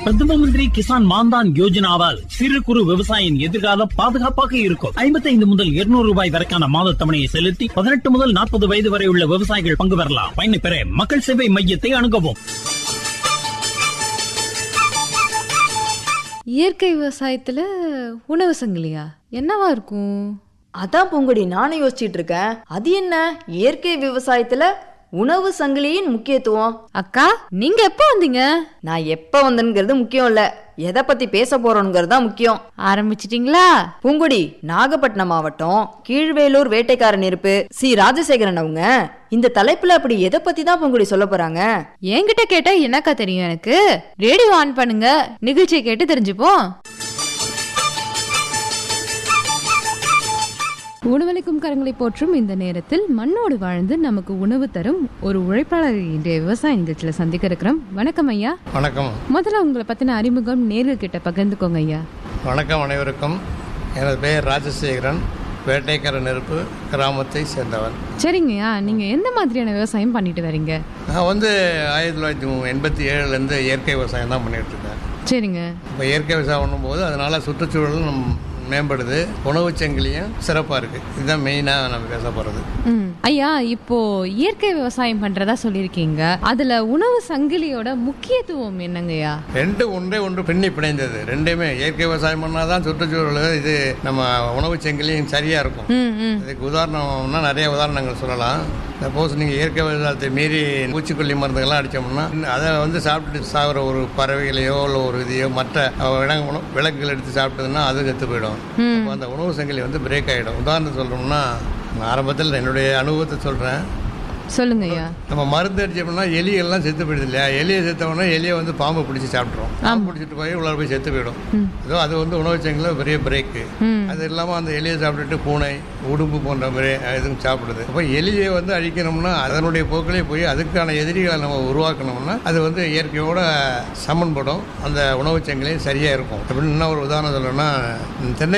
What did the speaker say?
பிரதம மந்திரி கிசான் மான்தான் யோஜனாவால் சிறு குறு விவசாயியின் எதிர்காலம் பாதுகாப்பாக இருக்கும் 55 முதல் 200 ரூபாய் வரைக்கான மாத தவணையை செலுத்தி பதினெட்டு முதல் நாற்பது வயது வரை உள்ள விவசாயிகள் பங்கு பெறலாம் பயனை பெற மக்கள் சேவை மையத்தை அணுகவும் இயற்கை விவசாயத்துல உணவு சங்கிலியா என்னவா இருக்கும் அதான் பூங்குடி நானும் யோசிச்சிட்டு இருக்கேன் அது என்ன இயற்கை விவசாயத்துல உணவு சங்கிலியின் முக்கியத்துவம் அக்கா நீங்க எப்போ வந்தீங்க நான் எப்ப வந்தேங்கிறது முக்கியம் இல்ல எதை பத்தி பேச போறோங்கிறது தான் முக்கியம் ஆரம்பிச்சிட்டீங்களா பூங்குடி நாகப்பட்டினம் மாவட்டம் கீழ்வேலூர் வேட்டைக்காரன் இருப்பு சி ராஜசேகரன் அவங்க இந்த தலைப்புல அப்படி எதை பத்தி தான் பூங்குடி சொல்ல போறாங்க என்கிட்ட கேட்டா என்னக்கா தெரியும் எனக்கு ரேடியோ ஆன் பண்ணுங்க நிகழ்ச்சியை கேட்டு தெரிஞ்சுப்போம் உணவளிக்கும் கரங்களை போற்றும் இந்த நேரத்தில் மண்ணோடு வாழ்ந்து நமக்கு உணவு தரும் ஒரு உழைப்பாளர் இன்றைய விவசாய நிகழ்ச்சியில சந்திக்க இருக்கிறோம் வணக்கம் ஐயா வணக்கம் முதல்ல உங்களை பத்தின அறிமுகம் நேர்கள் கிட்ட பகிர்ந்துக்கோங்க ஐயா வணக்கம் அனைவருக்கும் எனது பெயர் ராஜசேகரன் வேட்டைக்கர நெருப்பு கிராமத்தை சேர்ந்தவன் சரிங்கய்யா நீங்க எந்த மாதிரியான விவசாயம் பண்ணிட்டு வரீங்க நான் வந்து ஆயிரத்தி தொள்ளாயிரத்தி எண்பத்தி ஏழுலேருந்து இயற்கை விவசாயம் தான் பண்ணிகிட்டு இருக்கேன் சரிங்க இப்போ இயற்கை விவசாயம் பண்ணும்போது அதனால் சுற்றுச்சூழலும் நம் மேம்படுது உணவுச் சங்கிலியும் சிறப்பாக இருக்குது இதுதான் மெயினாக நம்ம பேச போகிறது ம். ஐயா இப்போ இயற்கை விவசாயம் பண்றதா சொல்லியிருக்கீங்க அதுல உணவு சங்கிலியோட முக்கியத்துவம் என்னங்கய்யா ரெண்டு ஒன்றே ஒன்று பின்னி பிணைந்தது ரெண்டுமே இயற்கை விவசாயம் பண்ணால் தான் சுற்றுச்சூழல் இது நம்ம உணவுச் சங்கிலியும் சரியாக இருக்கும் ம் ம் இதுக்கு உதாரணம்னா நிறைய உதாரணங்கள் சொல்லலாம் சப்போஸ் நீங்கள் இயற்கை விவசாயத்தை மீறி பூச்சிக்கொல்லி மருந்துகள்லாம் அடித்தோம்னா அதை வந்து சாப்பிட்டு சாகுற ஒரு பறவைகளையோ இல்லை ஒரு இதையோ மற்ற விலங்கு உணவு விலங்குகள் எடுத்து சாப்பிட்டதுன்னா அது கெத்து போயிடும் அப்போ அந்த உணவு சங்கிலி வந்து பிரேக் ஆகிடும் உதாரணம் சொல்கிறோம்னா ஆரம்பத்தில் என்னுடைய அனுபவத்தை சொல்கிறேன் சொல்லுங்க ஐயா நம்ம மருந்து அடிச்சோம்னா எலிகள்லாம் செத்து போயிடுது இல்லையா எலியை செத்தோம்னா எலியை வந்து பாம்பு பிடிச்சி சாப்பிட்றோம் பாம்பு பிடிச்சிட்டு போய் உள்ள போய் செத்து போயிடும் ஏதோ அது வந்து உணவு சங்கிலியில் பெரிய பிரேக்கு ம். அது இல்லாமல் அந்த எலியை சாப்பிட்டுட்டு பூனை உடும்பு போன்ற மாதிரி இதுவும் சாப்பிடுது அப்போ எலியை வந்து அழிக்கணும்னா அதனுடைய போக்கிலே போய் அதுக்கான எதிரிகளை நம்ம உருவாக்கணும்னா அது வந்து இயற்கையோட சமன்படும் அந்த உணவுச் சங்கிலியும் சரியாக இருக்கும் அப்படின்னு இன்னும் ஒரு உதாரணம் சொல்லணும்னா தென்னை